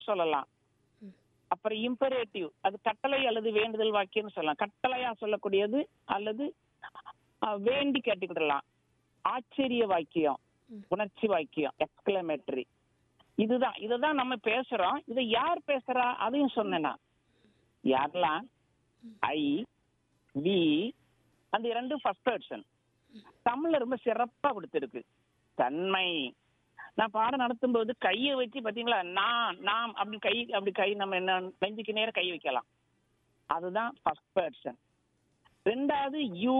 சொல்லலாம் அப்புறம் இம்பரேட்டிவ் அது கட்டளை அல்லது வேண்டுதல் வாக்கியம்னு சொல்லலாம் கட்டளையா சொல்லக்கூடியது அல்லது அஹ், வேண்டி கேட்டுக்கிடலாம் ஆச்சரிய வாக்கியம் உணர்ச்சி வாக்கியம் எக்ஸ்கிளமேட்டரி இதுதான் இதுதான் நம்ம பேசுறோம் இதை யார் பேசுறா அதையும் சொன்னேன் நான் யாரெல்லாம் ஐ வி அந்த இரண்டும் ஃபர்ஸ்ட் பர்சன் தமிழ்ல ரொம்ப சிறப்பா கொடுத்துருக்கு தன்மை நான் பாடம் நடத்தும் போது கையை வச்சு பாத்தீங்களா நான் நாம் அப்படி கை அப்படி கை நம்ம என்ன நெஞ்சுக்கு நேரம் கை வைக்கலாம் அதுதான் ஃபர்ஸ்ட் பர்சன் ரெண்டாவது யூ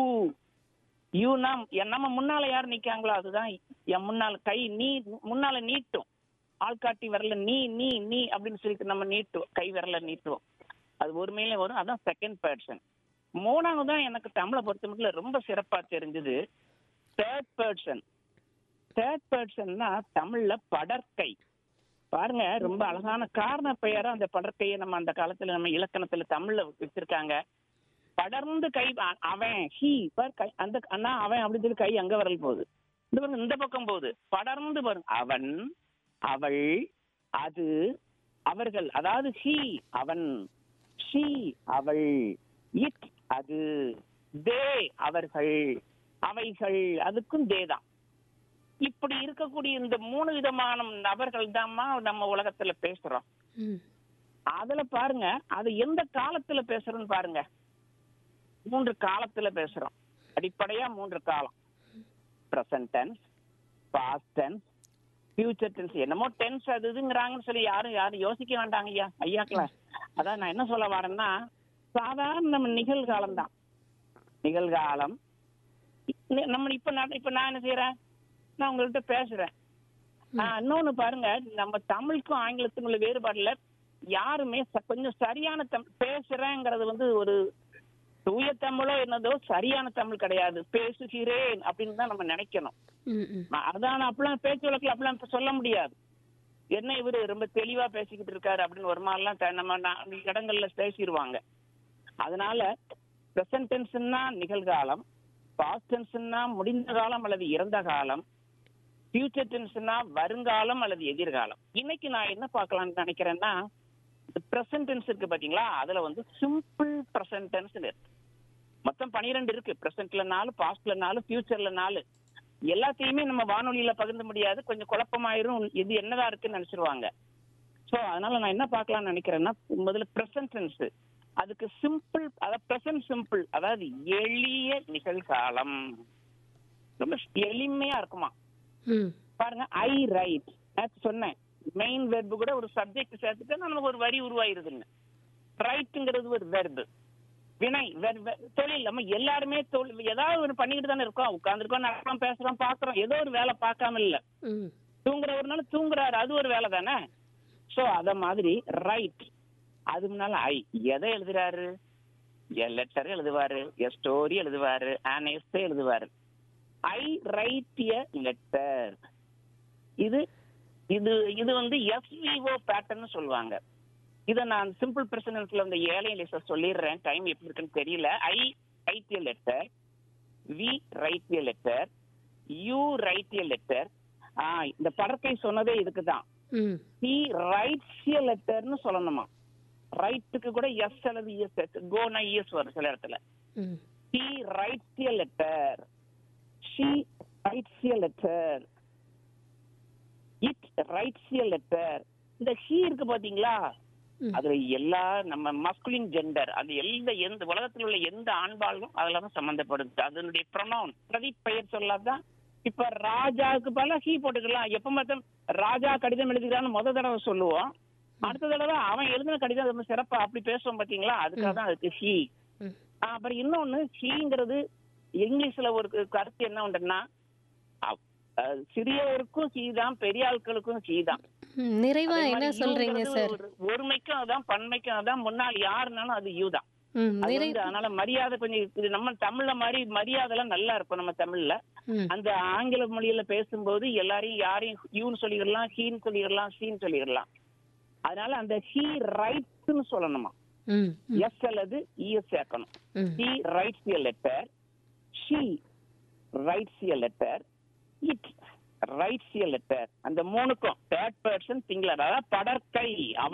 யூ நாம் என் நம்ம முன்னால யார் நிக்காங்களோ அதுதான் என் முன்னால கை நீ முன்னால நீட்டும் ஆள்காட்டி விரல நீ நீ நீ அப்படின்னு சொல்லிட்டு நம்ம நீட்டுவோம் கை விரல நீட்டுவோம் அது ஒரு மேலே வரும் அதான் செகண்ட் பர்சன் மூணாவது தான் எனக்கு தமிழை பொறுத்த மட்டும் ரொம்ப சிறப்பா தெரிஞ்சது தேர்ட் பர்சன் தேர்ட் பர்சன்னா தமிழ்ல படற்கை பாருங்க ரொம்ப அழகான காரண பெயரா அந்த படற்கையை நம்ம அந்த காலத்துல நம்ம இலக்கணத்துல தமிழ்ல வச்சிருக்காங்க படர்ந்து கை அ- அவன் ஹி பார் கை அந்த அண்ணா அவன் அப்படின்னு சொல்லி கை அங்க வரல் போகுது இந்த பாருங்க இந்த பக்கம் போகுது படர்ந்து பாருங்க அவன் அவள் அது அவர்கள் அதாவது ஹி அவன் ஷி அவள் இட் அது தே அவர்கள் அவைகள் அதுக்கும் தே தான் இப்படி இருக்கக்கூடிய இந்த மூணு விதமான நபர்கள் தாம்மா நம்ம உலகத்துல பேசுறோம் ம் அதுல பாருங்க அது எந்த காலத்துல பேசுறோம்னு பாருங்க மூன்று காலத்துல பேசுறோம் அடிப்படையா மூன்று காலம் present tense past tense future tense என்னமோ டென்ஸ் அது இதுங்கிறாங்கன்னு சொல்லி யாரும் யாரும் யோசிக்க வேண்டாங்க ஐயா ஐயாக்கள அதான் நான் என்ன சொல்ல வரேன்னா சாதாரண நம்ம நிகழ்காலம் தான் நிகழ்காலம் நி- நம்ம இப்ப நான் இப்ப நான் என்ன செய்யறேன் நான் உங்கள்கிட்ட பேசுறேன் ஆஹ் இன்னொன்னு பாருங்க நம்ம தமிழுக்கும் ஆங்கிலத்துக்கும் உள்ள வேறுபாடுல யாருமே ச- கொஞ்சம் சரியான தமிழ் பேசுறேங்கிறது வந்து ஒரு தூய தமிழோ என்னதோ சரியான தமிழ் கிடையாது பேசுகிறேன் அப்படின்னு தான் நம்ம நினைக்கணும் ம் ம் நான் அதான் அப்படிலாம் பேச்சு வழக்கில் அப்படிலாம் இப்ப சொல்ல முடியாது என்ன இவரு ரொம்ப தெளிவா பேசிக்கிட்டு இருக்காரு அப்படின்னு ஒரு மாதிரிலாம் த- நம்ம நா- இடங்கள்ல பேசிடுவாங்க அதனால ப்ரெசன்ட் டென்ஸ்னா நிகழ்காலம் பாஸ்ட் டென்ஸ்னா முடிந்த காலம் அல்லது இறந்த காலம் ஃபியூச்சர் டென்ஸ்னா வருங்காலம் அல்லது எதிர்காலம் இன்னைக்கு நான் என்ன பார்க்கலாம்னு நினைக்கிறேன்னா ப்ரெசன்ட் டென்ஸ் இருக்கு பாத்தீங்களா அதுல வந்து சிம்பிள் ப்ரெசன்ட் டென்ஸ் இருக்கு மொத்தம் பனிரெண்டு இருக்கு ப்ரெசென்ட்ல நாலு பாஸ்ட்ல நாலு ஃபியூச்சர்ல நாலு எல்லாத்தையுமே நம்ம வானொலியில பகிர்ந்து முடியாது கொஞ்சம் குழப்பமாயிரும் இது என்னதா இருக்குன்னு நினைச்சிருவாங்க சோ அதனால நான் என்ன பார்க்கலாம்னு நினைக்கிறேன்னா முதல்ல ப்ரெசன்ட் டென்ஸ் அதுக்கு சிம்பிள் அதாவது ப்ரெசன்ட் சிம்பிள் அதாவது எளிய நிகழ்காலம் ரொம்ப எளிமையா இருக்குமா ம் பாருங்க ஐ ரைட் நேற்று சொன்னேன் மெயின் வெர்பு கூட ஒரு சப்ஜெக்ட் சேர்த்துட்டு நமக்கு ஒரு வரி உருவாயிருதுன்னு ரைட்டுங்கிறது ஒரு வெர்பு வினை ver- ver- தொழில் நம்ம எல்லாருமே தொழில் ஏதாவது ஒரு பண்ணிக்கிட்டு தானே இருக்கோம் உட்காந்துருக்கோம் நடக்கிறோம் பேசுறோம் பாக்குறோம் ஏதோ ஒரு வேலை பார்க்காம இல்ல ம் தூங்குறவர்னால தூங்குறாரு அது ஒரு வேலை தானே சோ அத மாதிரி ரைட் அது முன்னால ஐ எதை எழுதுறாரு எ லெட்டர் எழுதுவாரு எ ஸ்டோரி எழுதுவாரு an essay எழுதுவாரு ஐ ரைட் எ லெட்டர் இது இது இது வந்து எஸ்விஓ பேட்டர்ன் சொல்லுவாங்க இத நான் சிம்பிள் பிரசனன்ஸ்ல இந்த ஏழை லிஸ்ட் சொல்லிடுறேன் டைம் எப்படி இருக்குன்னு தெரியல I write a letter we write a letter you write a letter இந்த படத்தை சொன்னதே இதுக்கு தான் ம் ஹி ரைட்ஸ் எ லெட்டர்னு சொல்லணுமா ரைட்டுக்கு கூட எஸ் அல்லது எஸ் கோனா இஎஸ் வரும் சில இடத்துல ம் he writes a letter she writes a letter it writes a letter இந்த ஹி இருக்கு பாத்தீங்களா ம். அதுல எல்லா நம்ம மஸ்குலின் ஜெண்டர் அது எந்த எந்த உலகத்தில் உள்ள எந்த ஆண்பாலும் அதுல தான் சம்பந்தப்படுது அதனுடைய ப்ரொனவுன் பிரதி பெயர் சொல்லாதான் இப்ப ராஜாவுக்கு பல ஹீ போட்டுக்கலாம் எப்ப பார்த்தா ராஜா கடிதம் எழுதுகிறான்னு முத தடவை சொல்லுவோம் அடுத்த தடவை அவன் எழுதின கடிதம் ரொம்ப சிறப்பா அப்படி பேசுவோம் பாத்தீங்களா அதுக்காக தான் அதுக்கு ஹீ ம் அப்புறம் இன்னொன்னு ஹீங்கிறது இங்கிலீஷ்ல ஒரு கு- கருத்து என்ன உண்டுன்னா அவ்- அஹ் சிறியவருக்கும் ஹீ தான் பெரிய ஆட்களுக்கும் ஹீ தான் ம், நிறைவா அதே என்ன மாதிரி சொல்றீங்க யூங்கிறது சார் ஒரு- ஒருமைக்கும் அதான் பன்மைக்கும் அதான் முன்னால் யாருனாலும் அது யூ தான் ம் அது நிறை வந்து அதனால மரியாதை கொஞ்சம் இது நம்ம தமிழ்ல மாதிரி மரியாதை எல்லாம் நல்லா இருக்கும் நம்ம தமிழ்ல ம் அந்த ஆங்கில மொழியில பேசும்போது எல்லாரையும் யாரையும் யூன்னு சொல்லிடலாம் ஹீன்னு சொல்லிடலாம் ஷீன்னு சொல்லிடலாம் அதனால அந்த ஹீ ரைட்ஸ்னு சொல்லணுமா ம் ம், எஸ் அல்லது இஎஸ் சேர்க்கணும் ம் he writes a letter she writes a letter it writes a letter அந்த மூணுக்கும் தேர்ட் பர்சன் சிங்குலர் அதாவது படற்கை அவன்